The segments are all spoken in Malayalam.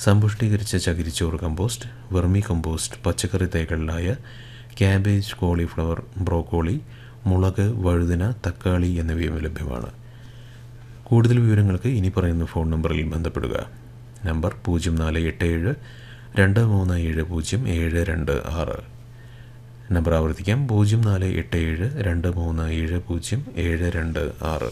സമ്പുഷ്ടീകരിച്ച ചകിരിച്ചോറ് കമ്പോസ്റ്റ് വെർമി കമ്പോസ്റ്റ് പച്ചക്കറി തൈകളിലായ ക്യാബേജ് കോളിഫ്ലവർ ബ്രോക്കോളി മുളക് വഴുതന തക്കാളി എന്നിവയും ലഭ്യമാണ് കൂടുതൽ വിവരങ്ങൾക്ക് ഇനി പറയുന്ന ഫോൺ നമ്പറിൽ ബന്ധപ്പെടുക നമ്പർ പൂജ്യം നാല് എട്ട് ഏഴ് രണ്ട് മൂന്ന് ഏഴ് പൂജ്യം ഏഴ് രണ്ട് ആറ് നമ്പർ ആവർത്തിക്കാം പൂജ്യം നാല് എട്ട് ഏഴ് രണ്ട് മൂന്ന് ഏഴ് പൂജ്യം ഏഴ് രണ്ട് ആറ്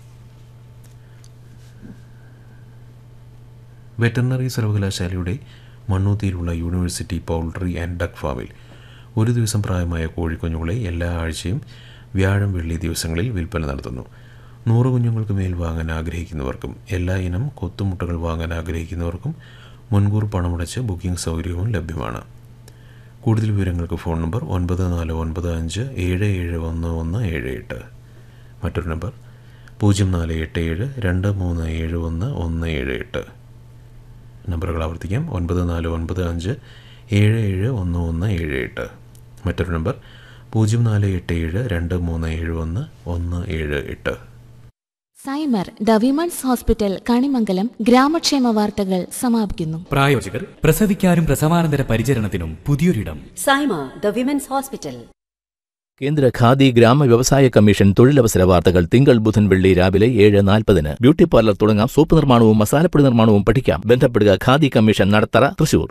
വെറ്ററിനറി സർവകലാശാലയുടെ മണ്ണൂത്തിയിലുള്ള യൂണിവേഴ്സിറ്റി പൗൾട്രി ആൻഡ് ഡക്ക് ഫാമിൽ ഒരു ദിവസം പ്രായമായ കോഴിക്കുഞ്ഞുങ്ങളെ എല്ലാ ആഴ്ചയും വ്യാഴം വെള്ളി ദിവസങ്ങളിൽ വിൽപ്പന നടത്തുന്നു നൂറ് കുഞ്ഞുങ്ങൾക്ക് മേൽ വാങ്ങാൻ ആഗ്രഹിക്കുന്നവർക്കും എല്ലാ ഇനം കൊത്തുമുട്ടകൾ വാങ്ങാൻ ആഗ്രഹിക്കുന്നവർക്കും മുൻകൂർ പണമടച്ച് ബുക്കിംഗ് സൗകര്യവും ലഭ്യമാണ് കൂടുതൽ വിവരങ്ങൾക്ക് ഫോൺ നമ്പർ ഒൻപത് നാല് ഒൻപത് അഞ്ച് ഏഴ് ഏഴ് ഒന്ന് ഒന്ന് ഏഴ് എട്ട് മറ്റൊരു നമ്പർ പൂജ്യം നാല് എട്ട് ഏഴ് രണ്ട് മൂന്ന് ഏഴ് ഒന്ന് ഒന്ന് ഏഴ് എട്ട് നമ്പറുകൾ ആവർത്തിക്കാം ഒൻപത് നാല് ഒൻപത് അഞ്ച് ഏഴ് ഏഴ് ഒന്ന് ഒന്ന് ഏഴ് എട്ട് മറ്റൊരു നമ്പർ പൂജ്യം നാല് എട്ട് ഏഴ് രണ്ട് മൂന്ന് ഏഴ് ഒന്ന് ഒന്ന് ഏഴ് എട്ട് Saima the women's hospital Kanimangalam ഗ്രാമക്ഷേമ വാർത്തകൾ സമാപിക്കുന്നു പ്രായോജകർ പ്രസവിക്കാനും പ്രസവാനന്തര പരിചരണത്തിനും പുതിയൊരിടം സൈമ ദ വിമൻസ് ഹോസ്പിറ്റൽ കേന്ദ്ര ഖാദി ഗ്രാമ വ്യവസായ കമ്മീഷൻ തൊഴിലവസര വാർത്തകൾ തിങ്കൾ ബുധൻ വെള്ളി രാവിലെ ഏഴ് നാൽപ്പതിന് ബ്യൂട്ടി പാർലർ തുടങ്ങാം സോപ്പ് നിർമ്മാണവും മസാലപ്പൊടി നിർമ്മാണവും പഠിക്കാം ബന്ധപ്പെടുക ഖാദി കമ്മീഷൻ നടത്തറ തൃശൂർ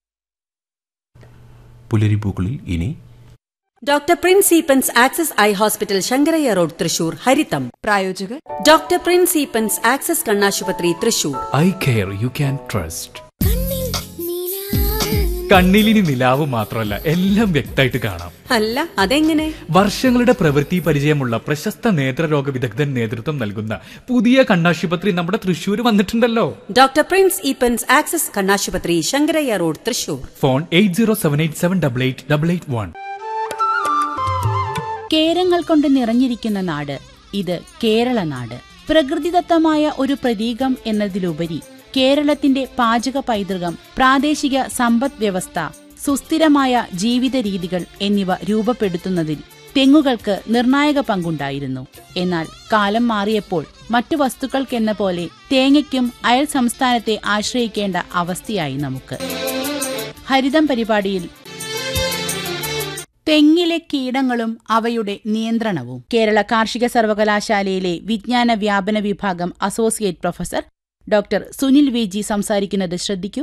പുലരിപ്പൂക്കളിൽ ഇനി doctor Prince Eapen's access eye hospital Sankaraiah road Thrissur ഹരിതം പ്രായോജകർ ഡോക്ടർ പ്രിൻസ് ഈപ്പൻസ് ആക്സസ് കണ്ണാശുപത്രി Thrissur eye care you can trust കണ്ണിലിനി നിലാവ് മാത്രമല്ല എല്ലാം വ്യക്തമായിട്ട് കാണാം അല്ല അതെങ്ങനെ വർഷങ്ങളുടെ പ്രവൃത്തി പരിചയമുള്ള പ്രശസ്ത നേത്രരോഗ വിദഗ്ധൻ നേതൃത്വം നൽകുന്ന പുതിയ കണ്ണാശുപത്രി നമ്മുടെ തൃശ്ശൂർ വന്നിട്ടുണ്ടല്ലോ ഡോക്ടർ പ്രിൻസ് ഈപ്പൻസ് ആക്സസ് കണ്ണാശുപത്രി Sankaraiah road Thrissur phone eight zero seven eight seven double eight double eight one കേരങ്ങൾ കൊണ്ട് നിറഞ്ഞിരിക്കുന്ന നാട് ഇത് കേരള നാട് പ്രകൃതിദത്തമായ ഒരു പ്രതീകം എന്നതിലുപരി കേരളത്തിന്റെ പാചക പൈതൃകം പ്രാദേശിക സമ്പദ് വ്യവസ്ഥ സുസ്ഥിരമായ ജീവിത രീതികൾ എന്നിവ രൂപപ്പെടുത്തുന്നതിൽ തെങ്ങുകൾക്ക് നിർണായക പങ്കുണ്ടായിരുന്നു എന്നാൽ കാലം മാറിയപ്പോൾ മറ്റു വസ്തുക്കൾക്കെന്ന പോലെ തേങ്ങയ്ക്കും അയൽ സംസ്ഥാനത്തെ ആശ്രയിക്കേണ്ട അവസ്ഥയായി നമുക്ക് ഹരിതം പരിപാടിയിൽ തെങ്ങിലെ കീടങ്ങളും അവയുടെ നിയന്ത്രണവും കേരള കാർഷിക സർവകലാശാലയിലെ വിജ്ഞാന വ്യാപന വിഭാഗം associate professor doctor Sunil V G സംസാരിക്കുന്നത് ശ്രദ്ധിക്കൂ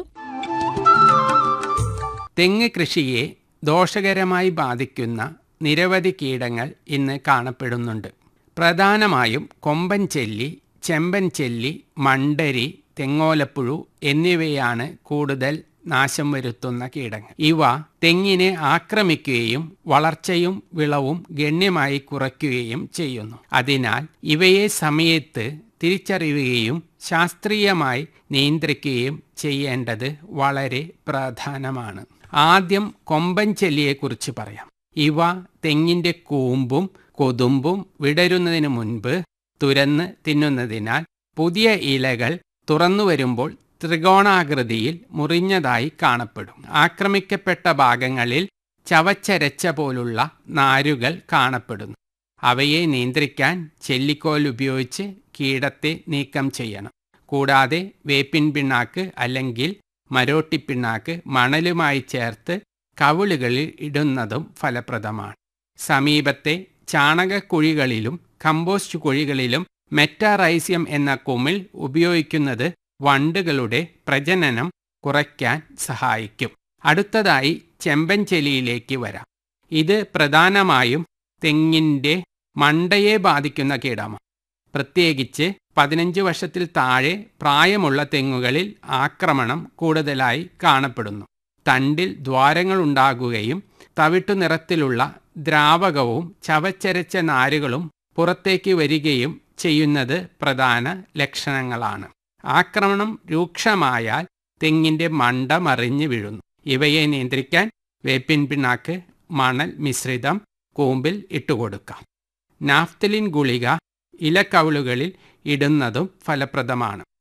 തെങ്ങ് കൃഷിയെ ദോഷകരമായി ബാധിക്കുന്ന നിരവധി കീടങ്ങൾ ഇന്ന് കാണപ്പെടുന്നുണ്ട് പ്രധാനമായും കൊമ്പൻ ചെല്ലി ചെമ്പൻ ചെല്ലി മണ്ടരി തെങ്ങോലപ്പുഴു എന്നിവയാണ് കൂടുതൽ നാശം വരുത്തുന്ന കീടങ്ങൾ ഇവ തെങ്ങിനെ ആക്രമിക്കുകയും വളർച്ചയും വിളവും ഗണ്യമായി കുറയ്ക്കുകയും ചെയ്യുന്നു അതിനാൽ ഇവയെ സമയത്ത് തിരിച്ചറിയുകയും ശാസ്ത്രീയമായി നിയന്ത്രിക്കുകയും ചെയ്യേണ്ടത് വളരെ പ്രധാനമാണ് ആദ്യം കൊമ്പൻ ചെല്ലിയെക്കുറിച്ച് പറയാം ഇവ തെങ്ങിൻ്റെ കൂമ്പും കൊതുമ്പും വിടരുന്നതിന് മുൻപ് തുരന്ന് തിന്നുന്നതിനാൽ പുതിയ ഇലകൾ തുറന്നു വരുമ്പോൾ ത്രികോണാകൃതിയിൽ മുറിഞ്ഞതായി കാണപ്പെടും ആക്രമിക്കപ്പെട്ട ഭാഗങ്ങളിൽ ചവച്ചരച്ച പോലുള്ള നാരുകൾ കാണപ്പെടുന്നു അവയെ നിയന്ത്രിക്കാൻ ചെല്ലിക്കോൽ ഉപയോഗിച്ച് കീടത്തെ നീക്കം ചെയ്യണം കൂടാതെ വേപ്പിൻ പിണ്ണാക്ക് അല്ലെങ്കിൽ മരോട്ടിപ്പിണ്ണാക്ക് മണലുമായി ചേർത്ത് കവിളുകളിൽ ഇടുന്നതും ഫലപ്രദമാണ് സമീപത്തെ ചാണകക്കുഴികളിലും കമ്പോസ്റ്റ് കുഴികളിലും മെറ്റാറൈസ്യം എന്ന കുമിൾ ഉപയോഗിക്കുന്നത് വണ്ടുകളുടെ പ്രജനനം കുറയ്ക്കാൻ സഹായിക്കും അടുത്തതായി ചെമ്പൻ ചെലിയിലേക്ക് വരാം ഇത് പ്രധാനമായും തെങ്ങിൻ്റെ മണ്ടയെ ബാധിക്കുന്ന കീടമാണ് പ്രത്യേകിച്ച് പതിനഞ്ച് വർഷത്തിൽ താഴെ പ്രായമുള്ള തെങ്ങുകളിൽ ആക്രമണം കൂടുതലായി കാണപ്പെടുന്നു തണ്ടിൽ ദ്വാരങ്ങളുണ്ടാകുകയും തവിട്ടു നിറത്തിലുള്ള ദ്രാവകവും ചവച്ചരച്ച നാരുകളും പുറത്തേക്ക് വരികയും ചെയ്യുന്നത് പ്രധാന ലക്ഷണങ്ങളാണ് ആക്രമണം രൂക്ഷമായാൽ തെങ്ങിൻ്റെ മണ്ട മറിഞ്ഞു വീഴുന്നു ഇവയെ നിയന്ത്രിക്കാൻ വേപ്പിൻ പിണ്ണാക്ക് മണൽ മിശ്രിതം കൂമ്പിൽ ഇട്ടുകൊടുക്കാം നാഫ്തലിൻ ഗുളിക ഇലക്കവിളുകളിൽ ഇടുന്നതും ഫലപ്രദമാണ്